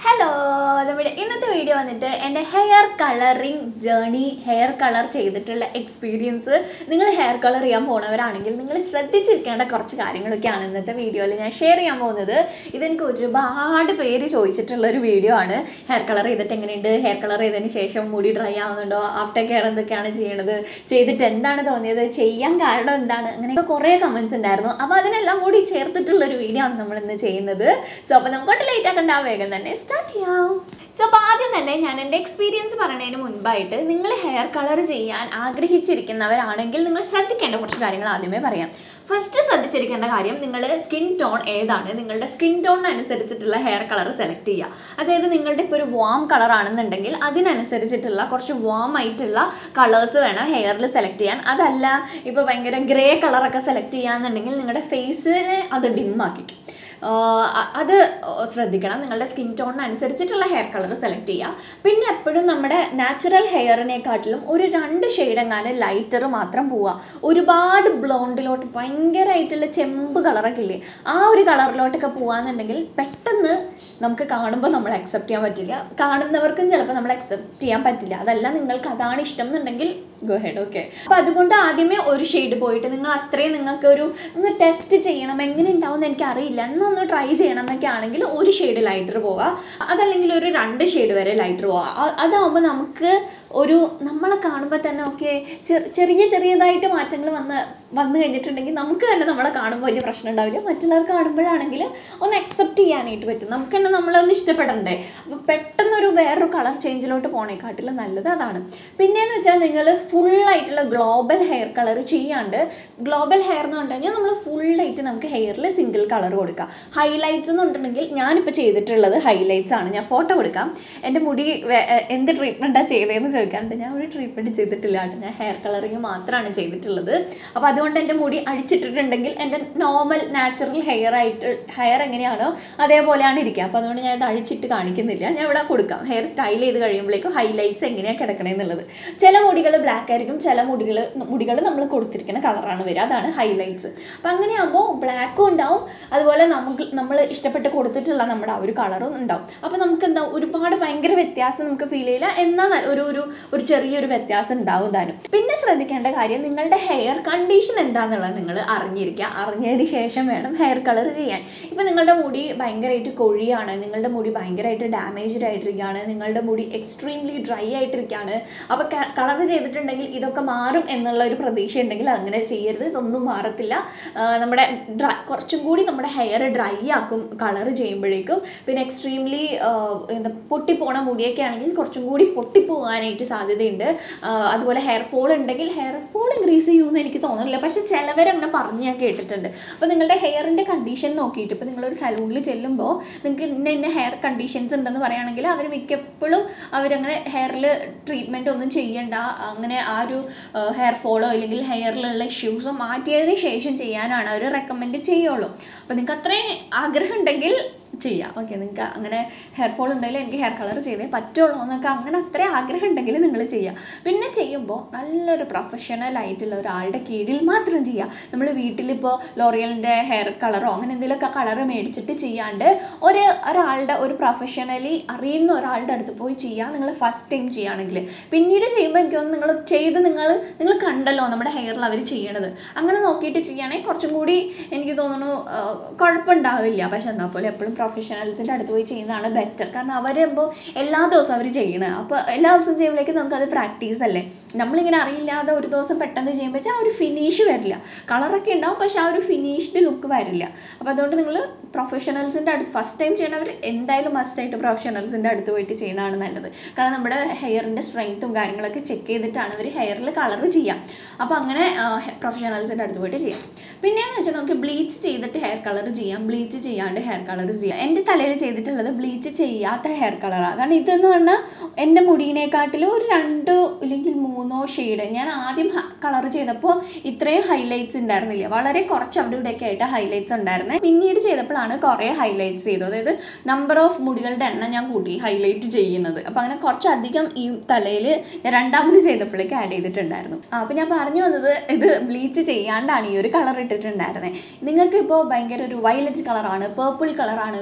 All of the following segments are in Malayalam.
ഹലോ നമ്മുടെ ഇന്നത്തെ വീഡിയോ വന്നിട്ട് എൻ്റെ hair colouring journey hair colour ചെയ്തിട്ടുള്ള എക്സ്പീരിയൻസ് നിങ്ങൾ ഹെയർ കളർ ചെയ്യാൻ പോണവരാണെങ്കിൽ നിങ്ങൾ ശ്രദ്ധിച്ചിരിക്കേണ്ട കുറച്ച് കാര്യങ്ങളൊക്കെയാണ് ഇന്നത്തെ വീഡിയോയിൽ ഞാൻ ഷെയർ ചെയ്യാൻ പോകുന്നത് ഇതെനിക്ക് ഒരുപാട് പേര് ചോദിച്ചിട്ടുള്ള ഒരു വീഡിയോ ആണ് ഹെയർ കളർ ചെയ്തിട്ട് എങ്ങനെയുണ്ട് ഹെയർ കളർ ചെയ്തതിന് ശേഷം മുടി ഡ്രൈ ആവുന്നുണ്ടോ ആഫ്റ്റർ കെയർ എന്തൊക്കെയാണ് ചെയ്യണത് ചെയ്തിട്ട് എന്താണ് തോന്നിയത് ചെയ്യാൻ കാരണം എന്താണ് അങ്ങനെയൊക്കെ കുറേ കമൻസ് ഉണ്ടായിരുന്നു അപ്പോൾ അതിനെല്ലാം കൂടി ചേർത്തിട്ടുള്ള ഒരു വീഡിയോ ആണ് നമ്മൾ ഇന്ന് ചെയ്യുന്നത് സോ അപ്പോൾ നമുക്കൊട്ട് ലേറ്റ് ആക്കണ്ട വേഗം തന്നെ സ്റ്റാർട്ട് ചെയ്യാം സോ അപ്പോൾ ആദ്യം തന്നെ ഞാൻ എൻ്റെ എക്സ്പീരിയൻസ് പറയുന്നതിന് മുൻപായിട്ട് നിങ്ങൾ ഹെയർ കളർ ചെയ്യാൻ ആഗ്രഹിച്ചിരിക്കുന്നവരാണെങ്കിൽ നിങ്ങൾ ശ്രദ്ധിക്കേണ്ട കുറച്ച് കാര്യങ്ങൾ ആദ്യമേ പറയാം ഫസ്റ്റ് ശ്രദ്ധിച്ചിരിക്കേണ്ട കാര്യം നിങ്ങൾ സ്കിൻ ടോൺ ഏതാണ് നിങ്ങളുടെ സ്കിൻ ടോണിനനുസരിച്ചിട്ടുള്ള ഹെയർ കളർ സെലക്ട് ചെയ്യുക അതായത് നിങ്ങളുടെ ഇപ്പോൾ ഒരു വാം കളർ ആണെന്നുണ്ടെങ്കിൽ അതിനനുസരിച്ചിട്ടുള്ള കുറച്ച് വാം ആയിട്ടുള്ള കളേഴ്സ് വേണം ഹെയറിൽ സെലക്ട് ചെയ്യാൻ അതല്ല ഇപ്പോൾ ഭയങ്കര ഗ്രേ കളറൊക്കെ സെലക്ട് ചെയ്യാന്നുണ്ടെങ്കിൽ നിങ്ങളുടെ ഫേസിനെ അത് ഡിം ആക്കിക്കും ആഹ് അത് ശ്രദ്ധിക്കണം നിങ്ങളുടെ സ്കിൻ ടോണിനനുസരിച്ചിട്ടുള്ള ഹെയർ കളർ സെലക്ട് ചെയ്യുക പിന്നെ എപ്പോഴും നമ്മുടെ നാച്ചുറൽ ഹെയറിനെക്കാട്ടിലും ഒരു രണ്ട് ഷെയ്ഡ് എങ്ങാനും ലൈറ്റർ മാത്രം പോവുക ഒരുപാട് ബ്ലോണ്ടിലോട്ട് ഭയങ്കരമായിട്ടുള്ള ചെമ്പ് കളറൊക്കെ ഇല്ലേ ആ ഒരു കളറിലോട്ടൊക്കെ പോകാന്നുണ്ടെങ്കിൽ പെട്ടെന്ന് നമുക്ക് കാണുമ്പോൾ നമ്മൾ അക്സെപ്റ്റ് ചെയ്യാൻ പറ്റില്ല കാണുന്നവർക്കും ചിലപ്പോൾ നമ്മൾ അക്സെപ്റ്റ് ചെയ്യാൻ പറ്റില്ല അതല്ല നിങ്ങൾക്ക് അതാണ് ഇഷ്ടം എന്നുണ്ടെങ്കിൽ ഗോ ഹെഡ് ഓക്കെ അപ്പോൾ അതുകൊണ്ട് ആദ്യമേ ഒരു ഷെയ്ഡ് പോയിട്ട് നിങ്ങൾ അത്രയും നിങ്ങൾക്ക് ഒരു ഒന്ന് ടെസ്റ്റ് ചെയ്യണം എങ്ങനെ ഉണ്ടാവും എന്ന് എനിക്ക് അറിയില്ല എന്നൊന്ന് ട്രൈ ചെയ്യണം എന്നൊക്കെ ആണെങ്കിൽ ഒരു ഷെയ്ഡ് ലൈറ്റർ പോവുക അതല്ലെങ്കിൽ ഒരു രണ്ട് ഷെയ്ഡ് വരെ ലൈറ്റർ പോവുക അ- അതാവുമ്പോൾ നമുക്ക് ഒരു നമ്മളെ കാണുമ്പോൾ തന്നെ ഓക്കെ ചെറിയ ചെറിയതായിട്ട് മാറ്റങ്ങൾ വന്ന് വന്നു കഴിഞ്ഞിട്ടുണ്ടെങ്കിൽ നമുക്ക് തന്നെ നമ്മളെ കാണുമ്പോൾ വലിയ പ്രശ്നം ഉണ്ടാവില്ല മറ്റുള്ളവർക്ക് കാണുമ്പോഴാണെങ്കിൽ ഒന്ന് അക്സെപ്റ്റ് ചെയ്യാനായിട്ട് പറ്റും നമുക്ക് തന്നെ നമ്മളൊന്ന് ഇഷ്ടപ്പെടണ്ടേ അപ്പോൾ പെട്ടെന്നൊരു വേറൊരു കളർ ചേഞ്ചിലോട്ട് പോണേക്കാട്ടിലും നല്ലത് അതാണ് പിന്നെയെന്ന് വെച്ചാൽ നിങ്ങൾ ഫുള്ളായിട്ടുള്ള ഗ്ലോബൽ ഹെയർ കളർ ചെയ്യാണ്ട് ഗ്ലോബൽ ഹെയർ എന്ന് പറഞ്ഞു കഴിഞ്ഞാൽ നമ്മൾ ഫുള്ളായിട്ട് നമുക്ക് ഹെയറിൽ സിംഗിൾ കളർ കൊടുക്കാം ഹൈലൈറ്റ്സ് എന്ന് പറഞ്ഞിട്ടുണ്ടെങ്കിൽ ഞാനിപ്പോൾ ചെയ്തിട്ടുള്ളത് ഹൈലൈറ്റ്സ് ആണ് ഞാൻ ഫോട്ടോ കൊടുക്കാം എൻ്റെ മുടി വേ- എ- എന്ത് ട്രീറ്റ്മെൻറ്റാണ് ചെയ്തതെന്ന് ചോദിക്കാറുണ്ട് ഞാൻ ഒരു ട്രീറ്റ്മെൻറ്റ് ചെയ്തിട്ടില്ല കേട്ടോ ഞാൻ ഹെയർ കളറിങ് മാത്രമാണ് ചെയ്തിട്ടുള്ളത് അപ്പോൾ അതുകൊണ്ട് എൻ്റെ മുടി അടിച്ചിട്ടിട്ടുണ്ടെങ്കിൽ എൻ്റെ നോർമൽ നാച്ചുറൽ ഹെയർ ആയിട്ട് ഹെയർ എങ്ങനെയാണോ അതേപോലെയാണ് ഇരിക്കുക അപ്പോൾ അതുകൊണ്ട് ഞാൻ ഇത് അഴിച്ചിട്ട് കാണിക്കുന്നില്ല ഞാൻ ഇവിടെ കൊടുക്കാം ഹെയർ സ്റ്റൈൽ ചെയ്ത് കഴിയുമ്പോഴേക്കും ഹൈലൈറ്റ്സ് എങ്ങനെയാണ് കിടക്കണേന്നുള്ളത് ചില മുടികൾ ബ്ലാക്ക് ആയിരിക്കും ചില മുടികൾ മുടികൾ നമ്മൾ കൊടുത്തിരിക്കുന്ന കളറാണ് വരിക അതാണ് ഹൈലൈറ്റ്സ് അപ്പം അങ്ങനെയാകുമ്പോൾ ബ്ലാക്കും ഉണ്ടാവും അതുപോലെ നമുക്ക് നമ്മൾ ഇഷ്ടപ്പെട്ട് കൊടുത്തിട്ടുള്ള നമ്മുടെ ആ ഒരു കളറും ഉണ്ടാവും അപ്പോൾ നമുക്ക് എന്താ ഒരുപാട് ഭയങ്കര വ്യത്യാസം നമുക്ക് ഫീൽ ചെയ്യില്ല എന്നാൽ ന- ഒരു ഒരു ഒരു ചെറിയൊരു വ്യത്യാസം ഉണ്ടാവും താനും പിന്നെ ശ്രദ്ധിക്കേണ്ട കാര്യം നിങ്ങളുടെ ഹെയർ കണ്ടീഷൻ എന്താണെന്നുള്ളത് നിങ്ങൾ അറിഞ്ഞിരിക്കുക അറിഞ്ഞതിന് ശേഷം വേണം ഹെയർ കളർ ചെയ്യാൻ ഇപ്പം നിങ്ങളുടെ മുടി ഭയങ്കരമായിട്ട് കൊഴിയാണ് നിങ്ങളുടെ മുടി ഭയങ്കരമായിട്ട് ഡാമേജ്ഡ് ആയിട്ടിരിക്കുകയാണ് നിങ്ങളുടെ മുടി എക്സ്ട്രീംലി ഡ്രൈ ആയിട്ടിരിക്കുകയാണ് അപ്പോൾ കളർ ചെയ്തിട്ടുണ്ടെങ്കിൽ ഇതൊക്കെ മാറും എന്നുള്ള ഒരു പ്രതീക്ഷ ഉണ്ടെങ്കിൽ അങ്ങനെ ചെയ്യരുത് ഇതൊന്നും മാറത്തില്ല ആ, നമ്മുടെ ഡ്രൈ കുറച്ചും കൂടി നമ്മുടെ ഹെയർ ഡ്രൈ ആക്കും കളർ ചെയ്യുമ്പോഴേക്കും പിന്നെ എക്സ്ട്രീംലി എന്താ പൊട്ടിപ്പോണ മുടിയൊക്കെ ആണെങ്കിൽ കുറച്ചും കൂടി പൊട്ടിപ്പോകാനായിട്ട് സാധ്യതയുണ്ട് ആ, അതുപോലെ ഹെയർ ഫോൾ ഉണ്ടെങ്കിൽ ഹെയർ ഫോൾ ഇൻക്രീസ് ചെയ്യുമെന്ന് എനിക്ക് തോന്നുന്നില്ല പക്ഷെ ചിലവരങ്ങനെ പറഞ്ഞ് ഞാൻ കേട്ടിട്ടുണ്ട് അപ്പോൾ നിങ്ങളുടെ ഹെയറിൻ്റെ കണ്ടീഷൻ നോക്കിയിട്ട് ഇപ്പോൾ നിങ്ങളൊരു സലൂണിൽ ചെല്ലുമ്പോൾ നിങ്ങൾക്ക് ഇന്ന ഇന്ന ഹെയർ കണ്ടീഷൻസ് ഉണ്ടെന്ന് പറയുകയാണെങ്കിൽ അവർ മിക്കപ്പോഴും അവരങ്ങനെ ഹെയറിൽ ട്രീറ്റ്മെൻറ്റ് ഒന്നും ചെയ്യണ്ട അങ്ങനെ ആ ഒരു ഹെയർ ഫോളോ അല്ലെങ്കിൽ ഹെയറിലുള്ള ഇഷ്യൂസോ മാറ്റിയതിന് ശേഷം ചെയ്യാനാണ് അവർ റെക്കമെൻഡ് ചെയ്യുള്ളൂ അപ്പോൾ നിങ്ങൾക്ക് അത്രയും ആഗ്രഹം ഉണ്ടെങ്കിൽ ചെയ്യാം ഓക്കെ നിങ്ങൾക്ക് അങ്ങനെ ഹെയർ ഫോൾ ഉണ്ടെങ്കിൽ എനിക്ക് ഹെയർ കളർ ചെയ്തേ പറ്റുള്ളൂ എന്നൊക്കെ അങ്ങനെ അത്ര ആഗ്രഹം ഉണ്ടെങ്കിൽ നിങ്ങൾ ചെയ്യാം പിന്നെ ചെയ്യുമ്പോൾ നല്ലൊരു പ്രൊഫഷണൽ ആയിട്ടുള്ള ഒരാളുടെ കീഴിൽ മാത്രം ചെയ്യുക നമ്മൾ വീട്ടിലിപ്പോൾ ലോറിയലിൻ്റെ ഹെയർ കളറോ അങ്ങനെ എന്തെങ്കിലുമൊക്കെ കളർ മേടിച്ചിട്ട് ചെയ്യാണ്ട് ഒരു ഒരാളുടെ ഒരു പ്രൊഫഷണലി അറിയുന്ന ഒരാളുടെ അടുത്ത് പോയി ചെയ്യുക നിങ്ങൾ ഫസ്റ്റ് ടൈം ചെയ്യുകയാണെങ്കിൽ പിന്നീട് ചെയ്യുമ്പോൾ എനിക്ക് തോന്നുന്നു നിങ്ങൾ ചെയ്ത് നിങ്ങൾ നിങ്ങൾ കണ്ടല്ലോ നമ്മുടെ ഹെയറിൽ അവർ ചെയ്യണത് അങ്ങനെ നോക്കിയിട്ട് ചെയ്യുകയാണെങ്കിൽ കുറച്ചും കൂടി എനിക്ക് തോന്നുന്നു ആ, കുഴപ്പമുണ്ടാവില്ല പക്ഷെ എന്നാൽ പോലെ എപ്പോഴും പ്രൊഫഷണൽസിൻ്റെ അടുത്ത് പോയി ചെയ്യുന്നതാണ് ബെറ്റർ കാരണം അവരാകുമ്പോൾ എല്ലാ ദിവസവും അവർ ചെയ്യണത് അപ്പോൾ എല്ലാ ദിവസവും ചെയ്യുമ്പോഴേക്കും നമുക്കത് പ്രാക്ടീസ് അല്ലേ നമ്മളിങ്ങനെ അറിയില്ലാതെ ഒരു ദിവസം പെട്ടെന്ന് ചെയ്യുമ്പോൾ ആ ഒരു ഫിനിഷ് വരില്ല കളറൊക്കെ ഉണ്ടാവും പക്ഷെ ആ ഒരു ഫിനിഷ്ഡ് ലുക്ക് വരില്ല അപ്പോൾ അതുകൊണ്ട് നിങ്ങൾ പ്രൊഫഷണൽസിൻ്റെ അടുത്ത് ഫസ്റ്റ് ടൈം ചെയ്യണവർ എന്തായാലും മസ്റ്റായിട്ട് പ്രൊഫഷണൽസിൻ്റെ അടുത്ത് പോയിട്ട് ചെയ്യുന്നതാണ് നല്ലത് കാരണം നമ്മുടെ ഹെയറിൻ്റെ സ്ട്രെങ്ത്തും കാര്യങ്ങളൊക്കെ ചെക്ക് ചെയ്തിട്ടാണ് അവർ ഹെയറിൽ കളർ ചെയ്യാം അപ്പോൾ അങ്ങനെ പ്രൊഫഷണൽസിൻ്റെ അടുത്ത് പോയിട്ട് ചെയ്യാം പിന്നെയെന്ന് വെച്ചാൽ നമുക്ക് ബ്ലീച്ച് ചെയ്തിട്ട് ഹെയർ കളർ ചെയ്യാം ബ്ലീച്ച് ചെയ്യാണ്ട് ഹെയർ കളർ ചെയ്യാം എൻ്റെ തലയിൽ ചെയ്തിട്ടുള്ളത് ബ്ലീച്ച് ചെയ്യാത്ത ഹെയർ കളറാണ് കാരണം ഇതെന്ന് പറഞ്ഞാൽ എൻ്റെ മുടിയിനെക്കാട്ടിലും ഒരു രണ്ടോ ഇല്ലെങ്കിൽ മൂന്നോ ഷെയ്ഡ് ഞാൻ ആദ്യം കളർ ചെയ്തപ്പോൾ ഇത്രയും ഹൈലൈറ്റ്സ് ഉണ്ടായിരുന്നില്ല വളരെ കുറച്ച് അവിടെ ഇവിടെയൊക്കെ ആയിട്ട് ഹൈലൈറ്റ്സ് ഉണ്ടായിരുന്നത് പിന്നീട് ചെയ്തപ്പോഴാണ് കുറേ ഹൈലൈറ്റ്സ് ചെയ്തത് അതായത് നമ്പർ ഓഫ് മുടികളുടെ എണ്ണം ഞാൻ കൂട്ടി ഹൈലൈറ്റ് ചെയ്യുന്നത് അപ്പോൾ അങ്ങനെ കുറച്ചധികം ഈ തലയിൽ രണ്ടാമത് ചെയ്തപ്പോഴേക്ക് ആഡ് ചെയ്തിട്ടുണ്ടായിരുന്നു ആ, അപ്പോൾ ഞാൻ പറഞ്ഞു വന്നത് ഇത് ബ്ലീച്ച് ചെയ്യാണ്ടാണ് ഈ ഒരു കളർ ഇട്ടിട്ടുണ്ടായിരുന്നത് നിങ്ങൾക്ക് ഇപ്പോൾ ഭയങ്കര ഒരു വയലറ്റ് കളറാണ് പേർപ്പിൾ കളറാണ്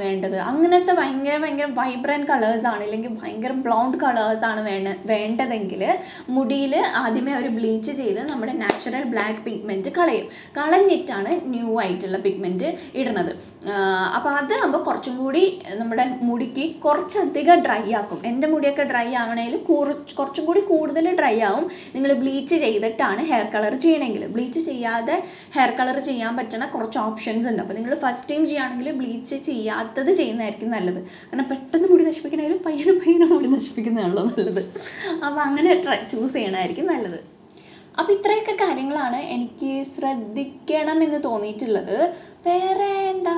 വേണ്ടത് അങ്ങനത്തെ ഭയങ്കര ഭയങ്കര വൈബ്രൻറ്റ് കളേഴ്സാണ് ഇല്ലെങ്കിൽ ഭയങ്കര ബ്ലൗണ്ട് കളേഴ്സാണ് വേണ്ട വേണ്ടതെങ്കിൽ മുടിയിൽ ആദ്യമേ അവർ ബ്ലീച്ച് ചെയ്ത് നമ്മുടെ നാച്ചുറൽ ബ്ലാക്ക് പിഗ്മെൻറ്റ് കളയും കളഞ്ഞിട്ടാണ് ന്യൂ ആയിട്ടുള്ള പിഗ്മെൻറ്റ് ഇടുന്നത് അപ്പോൾ അത് ആകുമ്പോൾ കുറച്ചും കൂടി നമ്മുടെ മുടിക്ക് കുറച്ചധികം ഡ്രൈ ആക്കും എൻ്റെ മുടിയൊക്കെ ഡ്രൈ ആവണേൽ കുറച്ച് കുറച്ചും കൂടി കൂടുതൽ ഡ്രൈ ആവും നിങ്ങൾ ബ്ലീച്ച് ചെയ്തിട്ടാണ് ഹെയർ കളർ ചെയ്യണമെങ്കിൽ ബ്ലീച്ച് ചെയ്യാതെ ഹെയർ കളർ ചെയ്യാൻ പറ്റുന്ന കുറച്ച് ഓപ്ഷൻസ് ഉണ്ട് അപ്പോൾ നിങ്ങൾ ഫസ്റ്റ് ടൈം ചെയ്യുകയാണെങ്കിൽ ബ്ലീച്ച് ചെയ്യാത്തത് ചെയ്യുന്നതായിരിക്കും നല്ലത് കാരണം പെട്ടെന്ന് മുടി നശിപ്പിക്കണമെങ്കിൽ പയ്യനും പയ്യനും മുടി നശിപ്പിക്കുന്നതാണല്ലോ നല്ലത് അപ്പോൾ അങ്ങനെ ട്രൈ ചൂസ് ചെയ്യണമായിരിക്കും നല്ലത് അപ്പോൾ ഇത്രയൊക്കെ കാര്യങ്ങളാണ് എനിക്ക് ശ്രദ്ധിക്കണം എന്ന് തോന്നിയിട്ടുള്ളത് വേറെ എന്താ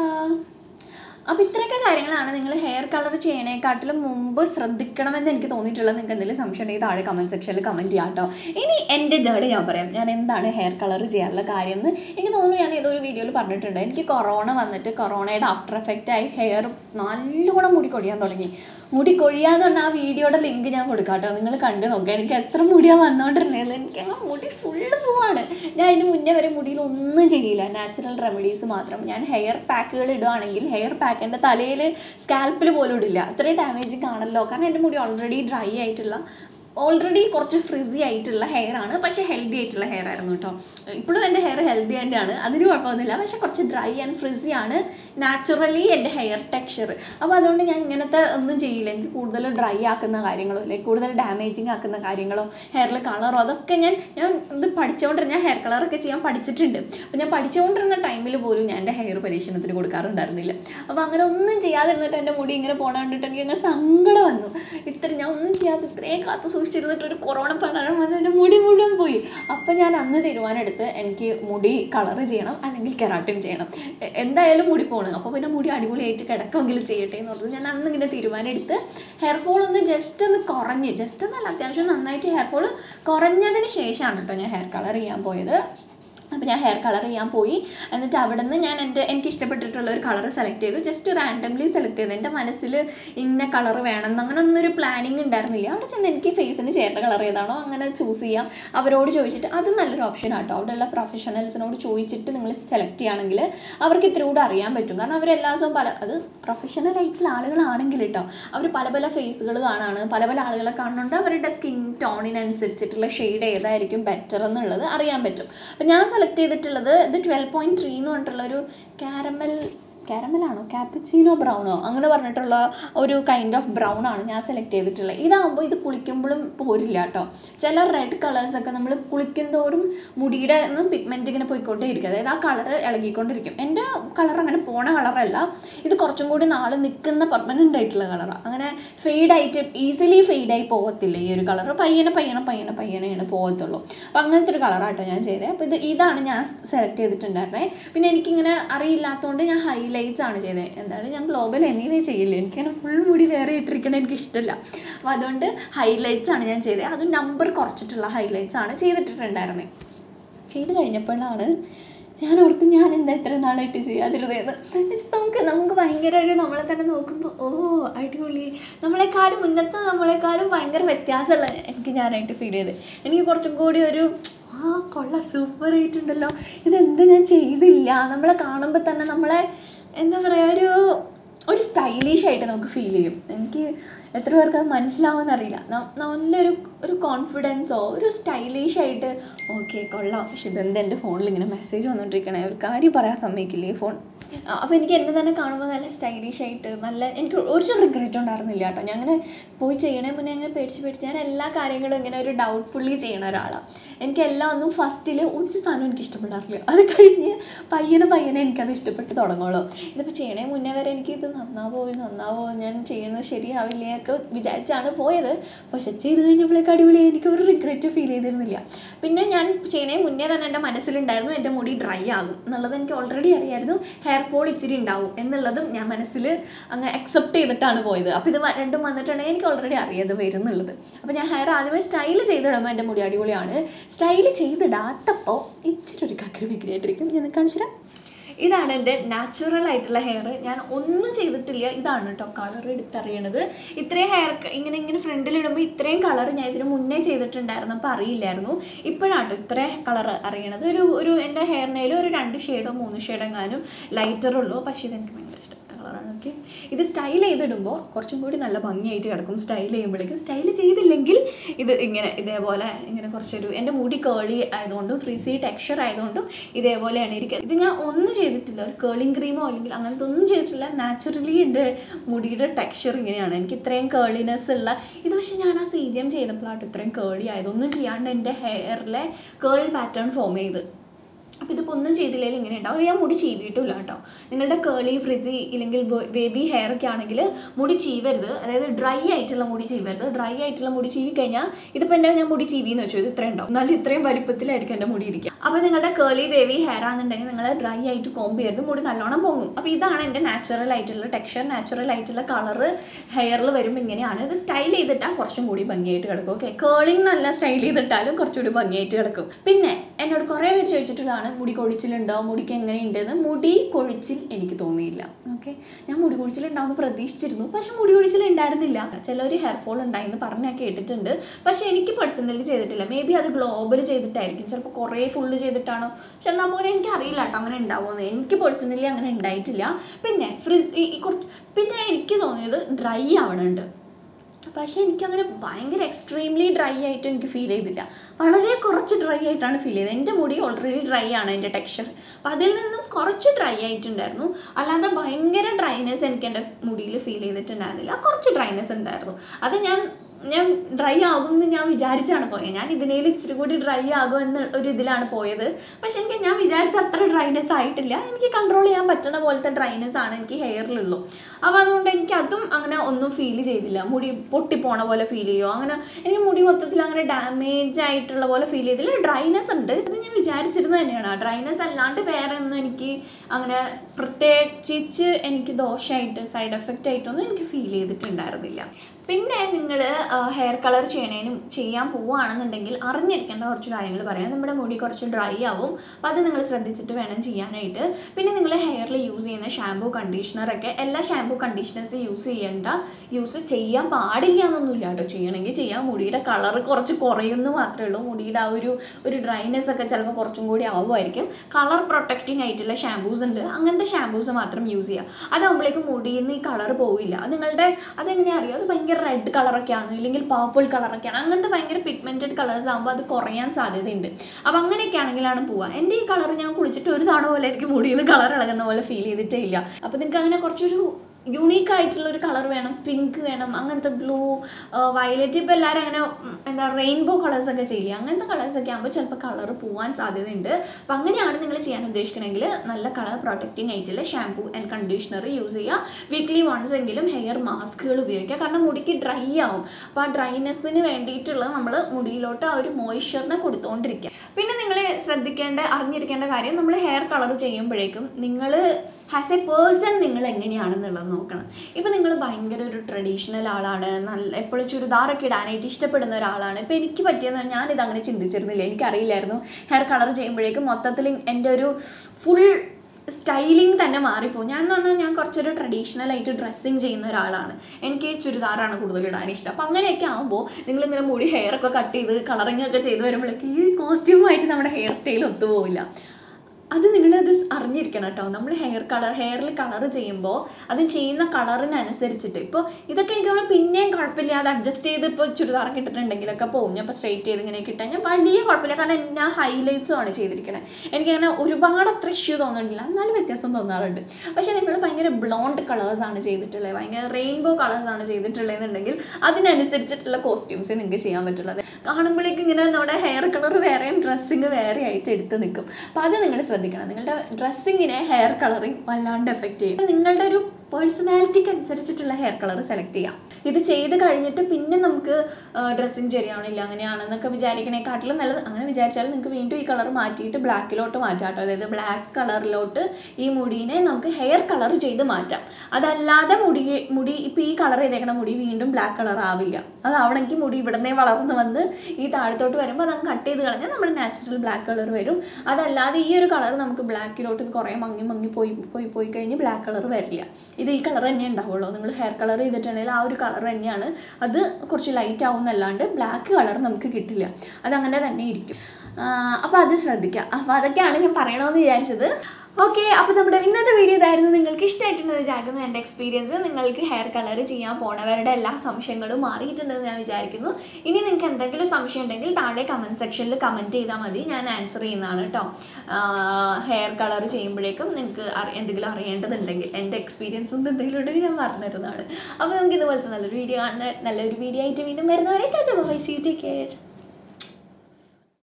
അപ്പോൾ ഇത്രയൊക്കെ കാര്യങ്ങളാണ് നിങ്ങൾ ഹെയർ കളർ ചെയ്യണേക്കാട്ടിലും മുമ്പ് ശ്രദ്ധിക്കണമെന്ന് എനിക്ക് തോന്നിയിട്ടുള്ളത് നിങ്ങൾക്ക് എന്തെങ്കിലും സംശയം ഉണ്ടെങ്കിൽ താഴെ കമൻറ്റ് സെക്ഷനിൽ കമൻറ്റ് ചെയ്യാം കേട്ടോ ഇനി എൻ്റെ ജേർണി ഞാൻ പറയാം ഞാൻ എന്താണ് ഹെയർ കളർ ചെയ്യാനുള്ള കാര്യം എന്ന് എനിക്ക് തോന്നുന്നു ഞാൻ ഏതോ ഒരു വീഡിയോയിൽ പറഞ്ഞിട്ടുണ്ട് എനിക്ക് കൊറോണ വന്നിട്ട് കൊറോണയുടെ ആഫ്റ്റർ എഫക്റ്റ് ആയി ഹെയർ നല്ലോണം മുടി കൊഴിയാൻ തുടങ്ങി മുടി കൊഴിയാന്ന് പറഞ്ഞാൽ ആ വീഡിയോയുടെ ലിങ്ക് ഞാൻ കൊടുക്കാം കേട്ടോ നിങ്ങൾ കണ്ടു നോക്കുക എനിക്ക് എത്ര മുടിയാണ് വന്നുകൊണ്ടിരുന്നത് എനിക്ക് ആ മുടി ഫുള്ള് പോവാണ് ഞാൻ അതിന് മുന്നേ വരെ മുടിയിൽ ഒന്നും ചെയ്യില്ല നാച്ചുറൽ റെമഡീസ് മാത്രം ഞാൻ ഹെയർ പാക്കുകൾ ഇടുകയാണെങ്കിൽ ഹെയർ പാക്ക് എൻ്റെ തലയിൽ സ്കാൽപ്പിൽ പോലും ഇടില്ല അത്രയും ഡാമേജിങ് ആണല്ലോ കാരണം എൻ്റെ മുടി ഓൾറെഡി ഡ്രൈ ആയിട്ടുള്ള ഓൾറെഡി കുറച്ച് ഫ്രിസി ആയിട്ടുള്ള ഹെയർ ആണ് പക്ഷേ ഹെൽത്തി ആയിട്ടുള്ള ഹെയർ ആയിരുന്നു കേട്ടോ ഇപ്പോഴും എൻ്റെ ഹെയർ ഹെൽത്തി തന്നെയാണ് അതിന് കുഴപ്പമൊന്നുമില്ല പക്ഷേ കുറച്ച് ഡ്രൈ ആൻഡ് ഫ്രിസി ആണ് നാച്ചുറലി എൻ്റെ ഹെയർ ടെക്സ്ചർ അപ്പോൾ അതുകൊണ്ട് ഞാൻ ഇങ്ങനത്തെ ഒന്നും ചെയ്യില്ല എനിക്ക് കൂടുതൽ ഡ്രൈ ആക്കുന്ന കാര്യങ്ങളോ അല്ലെങ്കിൽ കൂടുതൽ ഡാമേജിങ് ആക്കുന്ന കാര്യങ്ങളോ ഹെയറിൽ കളറോ അതൊക്കെ ഞാൻ ഞാൻ ഇത് പഠിച്ചുകൊണ്ടിരുന്ന ഹെയർ കളറൊക്കെ ചെയ്യാൻ പഠിച്ചിട്ടുണ്ട് അപ്പോൾ ഞാൻ പഠിച്ചുകൊണ്ടിരുന്ന ടൈമിൽ പോലും ഞാൻ എൻ്റെ ഹെയർ പരീക്ഷണത്തിന് കൊടുക്കാറുണ്ടായിരുന്നില്ല അപ്പോൾ അങ്ങനെ ഒന്നും ചെയ്യാതിരുന്നിട്ട് എൻ്റെ മുടി ഇങ്ങനെ പോണ കണ്ടിട്ട് എനിക്ക് അങ്ങനെ സങ്കടം വന്നു ഇത്ര ഞാൻ ഒന്നും ചെയ്യാതെ ഇത്രയും കാത്തു സൂക്ഷിച്ചിരുന്നിട്ട് ഒരു കൊറോണ പടരം വന്ന് എൻ്റെ മുടി മുഴുവൻ പോയി അപ്പം ഞാൻ അന്ന് തീരുമാനമെടുത്ത് എനിക്ക് മുടി കളർ ചെയ്യണം അല്ലെങ്കിൽ കെറാട്ടിൻ ചെയ്യണം എ- എന്തായാലും മുടി പോകണം അപ്പോൾ പിന്നെ മുടി അടിപൊളിയായിട്ട് കിടക്കുമെങ്കിലും ചെയ്യട്ടെ എന്ന് പറഞ്ഞത് ഞാൻ അന്ന് ഇങ്ങനെ തീരുമാനം എടുത്ത് ഹെയർ ഫോൾ ഒന്ന് ജസ്റ്റ് ഒന്ന് കുറഞ്ഞ് ജസ്റ്റ് എന്നല്ല അത്യാവശ്യം നന്നായിട്ട് ഹെയർ ഫോൾ കുറഞ്ഞതിന് ശേഷമാണ് കേട്ടോ ഞാൻ ഹെയർ കളർ ചെയ്യാൻ പോയത് അപ്പോൾ ഞാൻ ഹെയർ കളർ ചെയ്യാൻ പോയി എന്നിട്ട് അവിടെ നിന്ന് ഞാൻ എൻ്റെ എനിക്ക് ഇഷ്ടപ്പെട്ടിട്ടുള്ള ഒരു കളർ സെലക്ട് ചെയ്തു ജസ്റ്റ് റാൻഡംലി സെലക്ട് ചെയ്തു എൻ്റെ മനസ്സിൽ ഇന്ന കളർ വേണം എന്ന് അങ്ങനെ ഒന്നും ഒരു പ്ലാനിങ് ഉണ്ടായിരുന്നില്ല അവിടെ ചെന്ന് എനിക്ക് ഫേസിന് ചേർന്ന കളർ ഏതാണോ അങ്ങനെ ചൂസ് ചെയ്യാം അവരോട് ചോദിച്ചിട്ട് അതും നല്ലൊരു ഓപ്ഷൻ ആട്ടോ അവിടെയുള്ള പ്രൊഫഷണൽസിനോട് ചോദിച്ചിട്ട് നിങ്ങൾ സെലക്ട് ചെയ്യുകയാണെങ്കിൽ അവർക്ക് ഇത്തിരി കൂടെ അറിയാൻ പറ്റും കാരണം അവർ എല്ലാ ദിവസവും പല അത് പ്രൊഫഷണൽ ആയിട്ടുള്ള ആളുകളാണെങ്കിൽ കേട്ടോ അവർ പല പല ഫേസുകൾ കാണാണ് പല പല ആളുകളെ കാണുന്നുണ്ട് അവരുടെ സ്കിൻ ടോണിനനുസരിച്ചിട്ടുള്ള ഷെയ്ഡ് ഏതായിരിക്കും ബെറ്റർ എന്നുള്ളത് അറിയാൻ പറ്റും അപ്പം ഞാൻ സെലക്ട് ചെയ്തിട്ടുള്ളത് ഇത് ട്വൽവ് പോയിൻറ്റ് ത്രീ എന്ന് പറഞ്ഞിട്ടുള്ള ഒരു കാരമൽ കാരമലാണോ ക്യാപ്പച്ചീനോ ബ്രൗണോ അങ്ങനെ പറഞ്ഞിട്ടുള്ള ഒരു കൈൻഡ് ഓഫ് ബ്രൗൺ ആണ് ഞാൻ സെലക്ട് ചെയ്തിട്ടുള്ളത് ഇതാകുമ്പോൾ ഇത് കുളിക്കുമ്പോഴും പോരില്ല കേട്ടോ ചില റെഡ് കളേഴ്സൊക്കെ നമ്മൾ കുളിക്കും തോറും മുടിയുടെ ഒന്നും പിഗ്മെൻറ്റ് ഇങ്ങനെ പോയിക്കൊണ്ടേ ഇരിക്കും അതായത് ആ കളർ ഇളകിക്കൊണ്ടിരിക്കും എൻ്റെ കളർ അങ്ങനെ പോണ കളറല്ല ഇത് കുറച്ചും കൂടി നാൾ നിൽക്കുന്ന പെർമനൻ്റ് ആയിട്ടുള്ള കളറാണ് അങ്ങനെ ഫെയ്ഡായിട്ട് ഈസിലി ഫെയ്ഡായി പോകത്തില്ല ഈ ഒരു കളർ പയ്യനെ പയ്യനെ പയ്യനെ പയ്യനെയാണ് പോകത്തുള്ളൂ അപ്പോൾ അങ്ങനത്തെ ഒരു കളറാട്ടോ ഞാൻ ചെയ്തത് അപ്പോൾ ഇത് ഇതാണ് ഞാൻ സെലക്ട് ചെയ്തിട്ടുണ്ടായിരുന്നത് പിന്നെ എനിക്കിങ്ങനെ അറിയില്ലാത്തതുകൊണ്ട് ഞാൻ ഹൈലൈറ്റ്സ് ആണ് ചെയ്തത് എന്തായാലും ഞാൻ ഗ്ലോബൽ എനിവേ ചെയ്യില്ല എനിക്കങ്ങനെ ഫുൾ മുടി വേറെ ഇട്ടിരിക്കണത് എനിക്ക് ഇഷ്ടമില്ല അപ്പോൾ അതുകൊണ്ട് ഹൈലൈറ്റ്സ് ആണ് ഞാൻ ചെയ്തത് അത് നമ്പർ കുറച്ചിട്ടുള്ള ഹൈലൈറ്റ്സ് ആണ് ചെയ്തിട്ടുണ്ടായിരുന്നത് ചെയ്ത് കഴിഞ്ഞപ്പോഴാണ് ഞാൻ ഓർത്ത് ഞാൻ എന്താ ഇത്ര നാളായിട്ട് ചെയ്യാതിരുന്നതെന്ന് Just നമുക്ക് നമുക്ക് ഭയങ്കര ഒരു നമ്മളെ തന്നെ നോക്കുമ്പോൾ ഓ അടിപൊളി നമ്മളെക്കാളും മുന്നത്തെ നമ്മളെക്കാളും ഭയങ്കര വ്യത്യാസമുള്ള എനിക്ക് ഞാനായിട്ട് ഫീൽ ചെയ്ത് എനിക്ക് കുറച്ചും കൂടി ഒരു ആ കൊള്ള സൂപ്പർ ആയിട്ടുണ്ടല്ലോ ഇതെന്ത് ഞാൻ ചെയ്തില്ല നമ്മളെ കാണുമ്പോൾ തന്നെ നമ്മളെ എന്താ പറയുക ഒരു ഒരു സ്റ്റൈലിഷ് ആയിട്ട് നമുക്ക് ഫീൽ ചെയ്യും എനിക്ക് എത്ര പേർക്ക് അത് മനസ്സിലാവുമെന്ന് അറിയില്ല ന- നല്ലൊരു ഒരു കോൺഫിഡൻസോ ഒരു സ്റ്റൈലിഷ് ആയിട്ട് ഓക്കെ കൊള്ളാം പക്ഷെ ഇതെന്താ എൻ്റെ ഫോണിൽ ഇങ്ങനെ മെസ്സേജ് വന്നുകൊണ്ടിരിക്കണേ ഒരു കാര്യം പറയാൻ സമ്മതിക്കില്ലേ ഈ ഫോൺ അപ്പോൾ എനിക്ക് എന്നെ തന്നെ കാണുമ്പോൾ നല്ല സ്റ്റൈലിഷ് ആയിട്ട് നല്ല എനിക്ക് ഒരു റിഗ്രറ്റ് ഉണ്ടായിരുന്നില്ല കേട്ടോ ഞാൻ അങ്ങനെ പോയി ചെയ്യണേ മുന്നേ അങ്ങനെ പേടിച്ച് പേടിച്ച് ഞാൻ എല്ലാ കാര്യങ്ങളും ഇങ്ങനെ ഒരു ഡൗട്ട്ഫുള്ളി ചെയ്യണ ഒരാളാണ് എനിക്ക് എല്ലാം ഒന്നും ഫസ്റ്റിൽ ഒരു സാധനം എനിക്ക് ഇഷ്ടപ്പെടാറില്ല അത് കഴിഞ്ഞ് പയ്യനെ പയ്യനെ എനിക്കത് ഇഷ്ടപ്പെട്ട് തുടങ്ങുള്ളൂ ഇതിപ്പോൾ ചെയ്യണേ മുന്നേ വരെ എനിക്ക് ഇത് നന്നാവോ ഇത് നന്നാവോ ഞാൻ ചെയ്യുന്നത് ശരിയാവില്ലേ ഒക്കെ വിചാരിച്ചാണ് പോയത് പക്ഷെ ചെയ്ത് കഴിഞ്ഞപ്പോഴേക്ക് അടിപൊളി എനിക്ക് ഒരു റിഗ്രറ്റ് ഫീൽ ചെയ്തിരുന്നില്ല പിന്നെ ഞാൻ ചെയ്യണേ മുന്നേ തന്നെ എൻ്റെ മനസ്സിലുണ്ടായിരുന്നു എൻ്റെ മുടി ഡ്രൈ ആകും എന്നുള്ളത് എനിക്ക് ഓൾറെഡി അറിയായിരുന്നു ഹെയർ ഫോൾ ഇച്ചിരി ഉണ്ടാവും എന്നുള്ളതും ഞാൻ മനസ്സിൽ അങ്ങ് അക്സെപ്റ്റ് ചെയ്തിട്ടാണ് പോയത് അപ്പോൾ ഇത് വ- രണ്ടും വന്നിട്ടുണ്ടെങ്കിൽ എനിക്ക് ഓൾറെഡി അറിയാതെ വരും എന്നുള്ളത് അപ്പോൾ ഞാൻ ഹെയർ ആദ്യമേ സ്റ്റൈൽ ചെയ്തിടുമ്പോൾ എൻ്റെ മുടി അടിപൊളിയാണ് സ്റ്റൈൽ ചെയ്തിടാത്തപ്പോൾ ഇച്ചിരി ഒരു കക്കരി വിക്രി ആയിട്ടിരിക്കും ഞാൻ കാണിച്ചു തരാം ഇതാണ് എൻ്റെ നാച്ചുറൽ ആയിട്ടുള്ള ഹെയർ ഞാൻ ഒന്നും ചെയ്തിട്ടില്ല ഇതാണ് കേട്ടോ കളർ എടുത്തറിയണത് ഇത്രയും ഹെയർ ഇങ്ങനെ ഇങ്ങനെ ഫ്രണ്ടിലിടുമ്പോൾ ഇത്രയും കളർ ഞാൻ ഇതിന് മുന്നേ ചെയ്തിട്ടുണ്ടായിരുന്നപ്പോൾ അറിയില്ലായിരുന്നു ഇപ്പോഴാട്ടോ ഇത്രയും കളർ അറിയണത് ഒരു ഒരു എൻ്റെ ഹെയറിനേൽ ഒരു രണ്ട് ഷെയ്ഡോ മൂന്ന് ഷെയ്ഡോ എങ്ങാനും ലൈറ്റർ ഉള്ളൂ പക്ഷേ ഇതെനിക്ക് ഭയങ്കര ഇഷ്ടപ്പെട്ട കളറാണ് ഓക്കെ ഇത് സ്റ്റൈൽ ചെയ്തിടുമ്പോൾ കുറച്ചും കൂടി നല്ല ഭംഗിയായിട്ട് കിടക്കും സ്റ്റൈൽ ചെയ്യുമ്പോഴേക്കും സ്റ്റൈൽ ചെയ്തില്ലെങ്കിൽ ഇത് ഇങ്ങനെ ഇതേപോലെ ഇങ്ങനെ കുറച്ചൊരു എൻ്റെ മുടി കേളി ആയതുകൊണ്ടും ഫ്രീസി ടെക്സ്ചർ ആയതുകൊണ്ടും ഇതേപോലെയാണ് ഇരിക്കുക ഇത് ഞാൻ ഒന്നും ചെയ്തിട്ടില്ല ഒരു കേളിങ് ക്രീമോ അല്ലെങ്കിൽ അങ്ങനത്തെ ഒന്നും ചെയ്തിട്ടില്ല നാച്ചുറലി എൻ്റെ മുടിയുടെ ടെക്സ്ചർ ഇങ്ങനെയാണ് എനിക്ക് ഇത്രയും കേളിനെസ് ഉള്ള ഇത് പക്ഷേ ഞാൻ ആ സി ജി എം ചെയ്തപ്പോഴാട്ടോ ഇത്രയും കേളി ആയത് ഒന്നും ചെയ്യാണ്ട് എൻ്റെ ഹെയറിലെ കേൾ പാറ്റേൺ ഫോം ചെയ്ത് അപ്പോൾ ഇതിപ്പോൾ ഒന്നും ചെയ്തില്ലെങ്കിൽ ഇങ്ങനെ ഉണ്ടാവും അത് ഞാൻ മുടി ചീവിയിട്ടില്ല കേട്ടോ നിങ്ങളുടെ കേളി ഫ്രിസി ഇല്ലെങ്കിൽ ബേബി ഹെയർ ഒക്കെ ആണെങ്കിൽ മുടി ചീവരുത് അതായത് ഡ്രൈ ആയിട്ടുള്ള മുടി ചീവരുത് ഡ്രൈ ആയിട്ടുള്ള മുടി ചീവി കഴിഞ്ഞാൽ ഇതിപ്പോൾ എൻ്റെ ഞാൻ മുടി ചീവിന്ന് വെച്ചു ഇത് ഇത്രയും ഉണ്ടാവും എന്നാലും ഇത്രയും വലിപ്പത്തിലായിരിക്കും എൻ്റെ മുടി ഇരിക്കുക അപ്പോൾ നിങ്ങളുടെ കേളി ബേബി ഹെയർ ആണെന്നുണ്ടെങ്കിൽ നിങ്ങൾ ഡ്രൈ ആയിട്ട് കോമ്പ് ചെയ്യരുത് മുടി നല്ലോണം പൊങ്ങും അപ്പോൾ ഇതാണ് എൻ്റെ നാച്ചുറൽ ആയിട്ടുള്ള ടെക്സ്ചർ നാച്ചുറൽ ആയിട്ടുള്ള കളറ് ഹെയറിൽ വരുമ്പോൾ ഇങ്ങനെയാണ് ഇത് സ്റ്റൈൽ ചെയ്തിട്ടാൽ കുറച്ചും കൂടി ഭംഗിയായിട്ട് കിടക്കും ഓക്കെ കേളിങ് നല്ല സ്റ്റൈൽ ചെയ്തിട്ടാലും കുറച്ചുകൂടി ഭംഗിയായിട്ട് കിടക്കും പിന്നെ എന്നോട് കുറേ പേര് ചോദിച്ചിട്ടുള്ളതാണ് മുടി കൊഴിച്ചിലുണ്ടോ മുടിക്ക് എങ്ങനെയുണ്ടെന്ന് മുടി കൊഴിച്ചിൽ എനിക്ക് തോന്നിയില്ല ഓക്കെ ഞാൻ മുടി കൊഴിച്ചിലുണ്ടാവുമെന്ന് പ്രതീക്ഷിച്ചിരുന്നു പക്ഷെ മുടി കൊഴിച്ചിൽ ഉണ്ടായിരുന്നില്ല ചിലർ ഹെയർ ഫോൾ ഉണ്ടായെന്ന് പറഞ്ഞ് ഞാൻ കേട്ടിട്ടുണ്ട് പക്ഷെ എനിക്ക് പേഴ്സണലി ചെയ്തിട്ടില്ല മേ ബി അത് ഗ്ലോബൽ ചെയ്തിട്ടായിരിക്കും ചിലപ്പോൾ കുറേ ഫുള്ള് ചെയ്തിട്ടാണോ പക്ഷെ എന്നാൽ പോലെ എനിക്ക് അറിയില്ല കേട്ടോ അങ്ങനെ ഉണ്ടാവുമെന്ന് എനിക്ക് പേഴ്സണലി അങ്ങനെ ഉണ്ടായിട്ടില്ല പിന്നെ ഫ്രിസ് ഈ ഈ കുറച്ച് പിന്നെ എനിക്ക് തോന്നിയത് ഡ്രൈ ആവണുണ്ട് പക്ഷേ എനിക്കങ്ങനെ ഭയങ്കര എക്സ്ട്രീംലി ഡ്രൈ ആയിട്ട് എനിക്ക് ഫീൽ ചെയ്തില്ല വളരെ കുറച്ച് ഡ്രൈ ആയിട്ടാണ് ഫീൽ ചെയ്തത് എൻ്റെ മുടി ഓൾറെഡി ഡ്രൈ ആണ് എൻ്റെ ടെക്സ്ചർ അപ്പം അതിൽ നിന്നും കുറച്ച് ഡ്രൈ ആയിട്ടുണ്ടായിരുന്നു അല്ലാതെ ഭയങ്കര ഡ്രൈനെസ് എനിക്ക് എൻ്റെ മുടിയിൽ ഫീൽ ചെയ്തിട്ടുണ്ടായിരുന്നില്ല കുറച്ച് ഡ്രൈനെസ് ഉണ്ടായിരുന്നു അത് ഞാൻ ഞാൻ ഡ്രൈ ആകും എന്ന് ഞാൻ വിചാരിച്ചാണ് പോയത് ഞാൻ ഇതിനേൽ ഇച്ചിരി കൂടി ഡ്രൈ ആകും എന്ന ഒരു ഇതിലാണ് പോയത് പക്ഷെ എനിക്ക് ഞാൻ വിചാരിച്ച അത്ര ഡ്രൈനെസ് ആയിട്ടില്ല എനിക്ക് കൺട്രോൾ ചെയ്യാൻ പറ്റുന്ന പോലത്തെ ഡ്രൈനെസ് ആണ് എനിക്ക് ഹെയറിലുള്ളൂ അപ്പോൾ അതുകൊണ്ട് എനിക്ക് അതും അങ്ങനെ ഒന്നും ഫീൽ ചെയ്തില്ല മുടി പൊട്ടിപ്പോണ പോലെ ഫീൽ ചെയ്യുമോ അങ്ങനെ എനിക്ക് മുടി മൊത്തത്തിൽ അങ്ങനെ ഡാമേജ് ആയിട്ടുള്ള പോലെ ഫീൽ ചെയ്തില്ല ഡ്രൈനെസ് ഉണ്ട് ഇത് ഞാൻ വിചാരിച്ചിരുന്നത് തന്നെയാണ് ആ ഡ്രൈനെസ് അല്ലാണ്ട് വേറെ ഒന്നും എനിക്ക് അങ്ങനെ പ്രത്യേകിച്ച് എനിക്ക് ദോഷമായിട്ട് സൈഡ് എഫക്റ്റ് ആയിട്ടൊന്നും എനിക്ക് ഫീൽ ചെയ്തിട്ടുണ്ടായിരുന്നില്ല പിന്നെ നിങ്ങൾ ഹെയർ കളർ ചെയ്യണേനും ചെയ്യാൻ പോവുകയാണെന്നുണ്ടെങ്കിൽ അറിഞ്ഞിരിക്കേണ്ട കുറച്ച് കാര്യങ്ങൾ പറയാം നമ്മുടെ മുടി കുറച്ച് ഡ്രൈ ആവും അപ്പോൾ അത് നിങ്ങൾ ശ്രദ്ധിച്ചിട്ട് വേണം ചെയ്യാനായിട്ട് പിന്നെ നിങ്ങൾ ഹെയറിൽ യൂസ് ചെയ്യുന്ന ഷാമ്പൂ കണ്ടീഷണറൊക്കെ എല്ലാ ഷാമ്പൂ കണ്ടീഷണേഴ്സ് യൂസ് ചെയ്യേണ്ട യൂസ് ചെയ്യാൻ പാടില്ല എന്നൊന്നുമില്ല കേട്ടോ ചെയ്യണമെങ്കിൽ ചെയ്യാം മുടിയുടെ കളർ കുറച്ച് കുറയുമെന്ന് മാത്രമേ ഉള്ളൂ മുടിയുടെ ആ ഒരു ഒരു ഡ്രൈനെസ് ഒക്കെ ചിലപ്പോൾ കുറച്ചും കൂടി ആവുമായിരിക്കും കളർ പ്രൊട്ടക്റ്റിംഗ് ആയിട്ടുള്ള ഷാമ്പൂസ് ഉണ്ട് അങ്ങനത്തെ ഷാമ്പൂസ് മാത്രം യൂസ് ചെയ്യുക അതാകുമ്പോഴേക്കും മുടിയിൽ നിന്ന് ഈ കളർ പോവില്ല അത് നിങ്ങളുടെ അതെങ്ങനെയാ അറിയോ അത് ഭയങ്കര റെഡ് കളറൊക്കെയാണ് ഇല്ലെങ്കിൽ പർപ്പിൾ കളറൊക്കെയാണ് അങ്ങനത്തെ ഭയങ്കര പിഗ്മെൻറ്റഡ് കളേഴ്സ് ആകുമ്പോൾ അത് കുറയാൻ സാധ്യതയുണ്ട് അപ്പോൾ അങ്ങനെയൊക്കെ ആണെങ്കിലാണ് പോവുക എൻ്റെ ഈ കളർ ഞാൻ കുളിച്ചിട്ട് ഒരു തവണ പോലെ എനിക്ക് മുടിയിൽ നിന്ന് കളർ ഇളകുന്ന പോലെ ഫീൽ ചെയ്തിട്ടേ ഇല്ല അപ്പോൾ നിങ്ങൾക്ക് അങ്ങനെ കുറച്ചൊരു യുണീക്ക് ആയിട്ടുള്ള ഒരു കളർ വേണം പിങ്ക് വേണം അങ്ങനത്തെ ബ്ലൂ വയലറ്റ് ഇപ്പോൾ എല്ലാവരും അങ്ങനെ ഉം, എന്താ റെയിൻബോ കളേഴ്സൊക്കെ ചെയ്യില്ല അങ്ങനത്തെ കളേഴ്സൊക്കെ ആകുമ്പോൾ ചിലപ്പോൾ കളർ പോകാൻ സാധ്യതയുണ്ട് അപ്പം അങ്ങനെയാണ് നിങ്ങൾ ചെയ്യാൻ ഉദ്ദേശിക്കണമെങ്കിൽ നല്ല കളർ പ്രൊട്ടക്റ്റിംഗ് ആയിട്ടുള്ള ഷാമ്പൂ ആൻഡ് കണ്ടീഷണർ യൂസ് ചെയ്യുക വീക്ക്ലി വൺസ് എങ്കിലും ഹെയർ മാസ്കുകൾ ഉപയോഗിക്കുക കാരണം മുടിക്ക് ഡ്രൈ ആവും അപ്പോൾ ആ ഡ്രൈനെസ്സിന് വേണ്ടിയിട്ടുള്ള നമ്മൾ മുടിയിലോട്ട് ആ ഒരു മോയ്സ്ചറിനെ കൊടുത്തുകൊണ്ടിരിക്കുക പിന്നെ നിങ്ങൾ ശ്രദ്ധിക്കേണ്ട അറിഞ്ഞിരിക്കേണ്ട കാര്യം നമ്മൾ ഹെയർ കളർ ചെയ്യുമ്പോഴേക്കും നിങ്ങൾ ആസ് എ പേഴ്സൺ നിങ്ങൾ എങ്ങനെയാണെന്നുള്ളത് നോക്കണം ഇപ്പം നിങ്ങൾ ഭയങ്കര ഒരു ട്രഡീഷണൽ ആളാണ് നല്ല എപ്പോഴും ചുരിദാറൊക്കെ ഇടാനായിട്ട് ഇഷ്ടപ്പെടുന്ന ഒരാളാണ് ഇപ്പം എനിക്ക് പറ്റിയെന്ന് ഞാനിത് അങ്ങനെ ചിന്തിച്ചിരുന്നില്ല എനിക്കറിയില്ലായിരുന്നു ഹെയർ കളർ ചെയ്യുമ്പോഴേക്കും മൊത്തത്തിൽ എൻ്റെ ഒരു ഫുൾ സ്റ്റൈലിംഗ് തന്നെ മാറിപ്പോകും ഞാൻ എന്ന് പറഞ്ഞാൽ ഞാൻ കുറച്ചൊരു ട്രഡീഷണൽ ആയിട്ട് ഡ്രസ്സിങ് ചെയ്യുന്ന ഒരാളാണ് എനിക്ക് ചുരിദാറാണ് കൂടുതൽ ഇടാൻ ഇഷ്ടം അപ്പം അങ്ങനെയൊക്കെ ആകുമ്പോൾ നിങ്ങളിങ്ങനെ മുടി ഹെയർ ഒക്കെ കട്ട് ചെയ്ത് കളറിങ് ഒക്കെ ചെയ്ത് വരുമ്പോഴേക്ക് ഈ കോസ്റ്റ്യൂമായിട്ട് നമ്മുടെ ഹെയർ സ്റ്റൈൽ ഒത്തുപോകില്ല അത് നിങ്ങളത് അറിഞ്ഞിരിക്കണം കേട്ടോ നമ്മൾ ഹെയർ കളർ ഹെയറിൽ കളർ ചെയ്യുമ്പോൾ അത് ചെയ്യുന്ന കളറിനനുസരിച്ചിട്ട് ഇപ്പോൾ ഇതൊക്കെ എനിക്ക് തോന്നുന്നു പിന്നെയും കുഴപ്പമില്ലാതെ അഡ്ജസ്റ്റ് ചെയ്ത് ഇപ്പോൾ ചുരിദാറൊക്കെ ഇട്ടിട്ടുണ്ടെങ്കിലൊക്കെ പോകും ഞാൻ ഇപ്പോൾ സ്ട്രെയിറ്റ് ചെയ്ത് ഇങ്ങനെ ഇട്ടാൽ ഞാൻ വലിയ കുഴപ്പമില്ല കാരണം ഞാൻ ഹൈലൈറ്റ്സും ആണ് ചെയ്തിരിക്കുന്നത് എനിക്കങ്ങനെ ഒരുപാട് അത്ര ഇഷ്യൂ തോന്നുന്നില്ല എന്നാലും വ്യത്യാസം തോന്നാറുണ്ട് പക്ഷേ നിങ്ങൾ ഭയങ്കര ബ്ലോണ്ട് കളേഴ്സാണ് ചെയ്തിട്ടുള്ളത് ഭയങ്കര റെയിൻബോ കളേഴ്സാണ് ചെയ്തിട്ടുള്ളതെന്നുണ്ടെങ്കിൽ അതിനനുസരിച്ചിട്ടുള്ള കോസ്റ്റ്യൂംസേ നിങ്ങൾക്ക് ചെയ്യാൻ പറ്റുള്ളത് കാണുമ്പോഴേക്കും ഇങ്ങനെ നമ്മുടെ ഹെയർ കളർ വേറെയും ഡ്രസ്സിങ് വേറെ ആയിട്ട് എടുത്ത് നിൽക്കും അപ്പോൾ അത് നിങ്ങൾ ശ്രദ്ധിക്കണം നിങ്ങളുടെ ഡ്രസ്സിങ്ങിനെ ഹെയർ കളറിങ് വല്ലാണ്ട് എഫക്റ്റ് ചെയ്യും നിങ്ങളുടെ ഒരു പേഴ്സണാലിറ്റിക്ക് അനുസരിച്ചിട്ടുള്ള ഹെയർ കളർ സെലക്ട് ചെയ്യാം ഇത് ചെയ്ത് കഴിഞ്ഞിട്ട് പിന്നെ നമുക്ക് ഡ്രസ്സിങ് ശരിയാവണില്ല അങ്ങനെയാണെന്നൊക്കെ വിചാരിക്കണേക്കാട്ടിലും നല്ലത് അങ്ങനെ വിചാരിച്ചാൽ നിങ്ങൾക്ക് വീണ്ടും ഈ കളർ മാറ്റിയിട്ട് ബ്ലാക്കിലോട്ട് മാറ്റാം കേട്ടോ അതായത് ബ്ലാക്ക് കളറിലോട്ട് ഈ മുടീനെ നമുക്ക് ഹെയർ കളർ ചെയ്ത് മാറ്റാം അതല്ലാതെ മുടി മുടി ഇപ്പോൾ ഈ കളർ ചെയ്തേക്കണ മുടി വീണ്ടും ബ്ലാക്ക് കളർ ആവില്ല അതാവണമെങ്കിൽ മുടി ഇവിടുന്നേ വളർന്ന് വന്ന് ഈ താഴത്തോട്ട് വരുമ്പോൾ അതങ്ങ് കട്ട് ചെയ്ത് കളഞ്ഞാൽ നമ്മുടെ നാച്ചുറൽ ബ്ലാക്ക് കളർ വരും അതല്ലാതെ ഈ ഒരു കളർ നമുക്ക് ബ്ലാക്കിലോട്ട് ഇത് കുറേ മങ്ങി മങ്ങി പോയി പോയി പോയി കഴിഞ്ഞ് ബ്ലാക്ക് കളർ വരില്ല ഇത് ഈ കളർ തന്നെ ഉണ്ടാവുള്ളൂ നിങ്ങൾ ഹെയർ കളർ ചെയ്തിട്ടുണ്ടെങ്കിൽ ആ ഒരു കളർ തന്നെയാണ് അത് കുറച്ച് ലൈറ്റ് ആവും എന്നല്ലാണ്ട് ബ്ലാക്ക് കളർ നമുക്ക് കിട്ടില്ല അതങ്ങനെ തന്നെ ഇരിക്കും അപ്പോൾ അത് ശ്രദ്ധിക്കുക അപ്പോൾ അതൊക്കെയാണ് ഞാൻ പറയണമെന്ന് വിചാരിച്ചത് ഓക്കെ അപ്പോൾ നമ്മുടെ ഇന്നത്തെ വീഡിയോ ഇതായിരുന്നു നിങ്ങൾക്ക് ഇഷ്ടമായിട്ടുണ്ടെന്ന് വിചാരിക്കുന്നു എൻ്റെ എക്സ്പീരിയൻസ് നിങ്ങൾക്ക് ഹെയർ കളർ ചെയ്യാൻ പോണവരുടെ എല്ലാ സംശയങ്ങളും മാറിയിട്ടുണ്ടെന്ന് ഞാൻ വിചാരിക്കുന്നു ഇനി നിങ്ങൾക്ക് എന്തെങ്കിലും സംശയം ഉണ്ടെങ്കിൽ താഴെ കമൻറ്റ് സെക്ഷനിൽ കമൻറ്റ് ചെയ്താൽ മതി ഞാൻ ആൻസർ ചെയ്യുന്നതാണ് കേട്ടോ ഹെയർ കളർ ചെയ്യുമ്പോഴേക്കും നിങ്ങൾക്ക് അറി എന്തെങ്കിലും അറിയേണ്ടതുണ്ടെങ്കിൽ എൻ്റെ എക്സ്പീരിയൻസ് എന്തെങ്കിലും ഉണ്ടെങ്കിൽ ഞാൻ പറഞ്ഞു തരുന്നതാണ് അപ്പോൾ നമുക്ക് ഇതുപോലത്തെ നല്ലൊരു വീഡിയോ കാണുന്ന നല്ലൊരു വീഡിയോ ആയിട്ട് വീണ്ടും വരുന്നവരെ tata bye see take care